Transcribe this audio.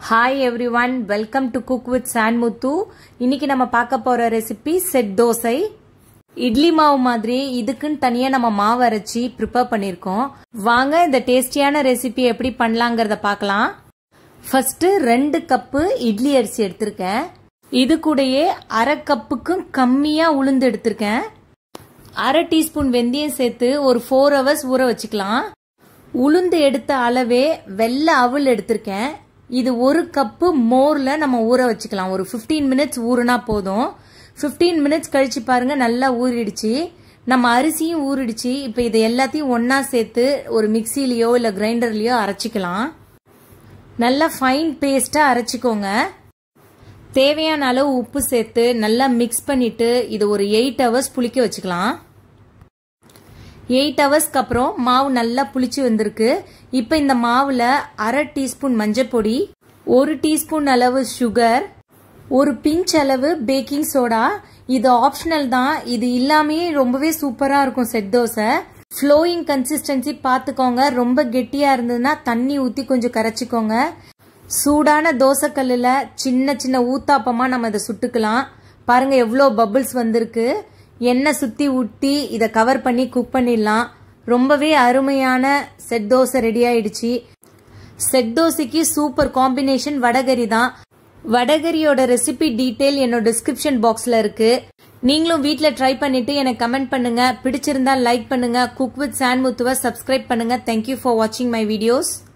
hi every welcome to cook with Sanmuthu இன்னைக்கு நம்ம பார்க்க போற ரெசிபி செட் தோசை இட்லி மாவு மாதிரி இதுக்குன்னு தனியா நம்ம மாவு அரைச்சி ப்ரிப்பேர் பண்ணிருக்கோம் வாங்க இந்த டேஸ்டியான ரெசிபி எப்படி பண்ணலாங்கிறத பார்க்கலாம் ஃபர்ஸ்ட் ரெண்டு கப்பு இட்லி அரிசி எடுத்திருக்கேன் இது கூடயே அரை கப்புக்கும் கம்மியா உளுந்து எடுத்திருக்கேன் அரை டீஸ்பூன் வெந்தயம் சேர்த்து ஒரு ஃபோர் ஹவர்ஸ் ஊற வச்சுக்கலாம் உளுந்து எடுத்த அளவே வெள்ளை அவல் எடுத்திருக்கேன் இது ஒரு கப்பு மோர்ல நம்ம ஊற வச்சுக்கலாம் ஒரு ஃபிஃப்டீன் மினிட்ஸ் ஊறுனா போதும் ஃபிஃப்டீன் மினிட்ஸ் கழிச்சு பாருங்க நல்லா ஊறிடுச்சு நம்ம அரிசியும் ஊறிடுச்சு இப்போ இது எல்லாத்தையும் ஒன்னா சேர்த்து ஒரு மிக்சிலேயோ இல்லை கிரைண்டர்லயோ அரைச்சிக்கலாம் நல்லா ஃபைன் பேஸ்டா அரைச்சிக்கோங்க தேவையான அளவு உப்பு சேர்த்து நல்லா மிக்ஸ் பண்ணிட்டு இது ஒரு எயிட் ஹவர்ஸ் புளிக்க வச்சுக்கலாம் எயிட் ஹவர்ஸ்க்கு அப்புறம் மாவு நல்லா புளிச்சு வந்திருக்கு இப்போ இந்த மாவுல அரை டீஸ்பூன் மஞ்சள் பொடி ஒரு டீஸ்பூன் அளவு சுகர் ஒரு பிஞ்ச் அளவு பேக்கிங் சோடா இது ஆப்ஷனல் தான் இது இல்லாமயே ரொம்பவே சூப்பரா இருக்கும் செட் தோசை ஃப்ளோயிங் கன்சிஸ்டன்சி பார்த்துக்கோங்க ரொம்ப கெட்டியா இருந்ததுன்னா தண்ணி ஊத்தி கொஞ்சம் கரைச்சிக்கோங்க சூடான தோசைக்கல்லில் சின்ன சின்ன ஊத்தாப்பமா நம்ம இதை சுட்டுக்கலாம் பாருங்க எவ்வளோ பபிள்ஸ் வந்திருக்கு எண்ணெய் சுத்தி ஊட்டி இதை கவர் பண்ணி குக் பண்ணிடலாம் ரொம்பவே அருமையான செட் தோசை ரெடி ஆயிடுச்சு செட் தோசைக்கு சூப்பர் காம்பினேஷன் வடகரி தான் வடகரியோட ரெசிபி டீட்டெயில் என்னோட டிஸ்கிரிப்ஷன் பாக்ஸ்ல இருக்கு நீங்களும் வீட்டில் ட்ரை பண்ணிட்டு எனக்கு கமெண்ட் பண்ணுங்க பிடிச்சிருந்தா லைக் பண்ணுங்க குக் வித் சான் முத்துவை சப்ஸ்கிரைப் பண்ணுங்க தேங்க்யூ ஃபார் வாட்சிங் மை வீடியோஸ்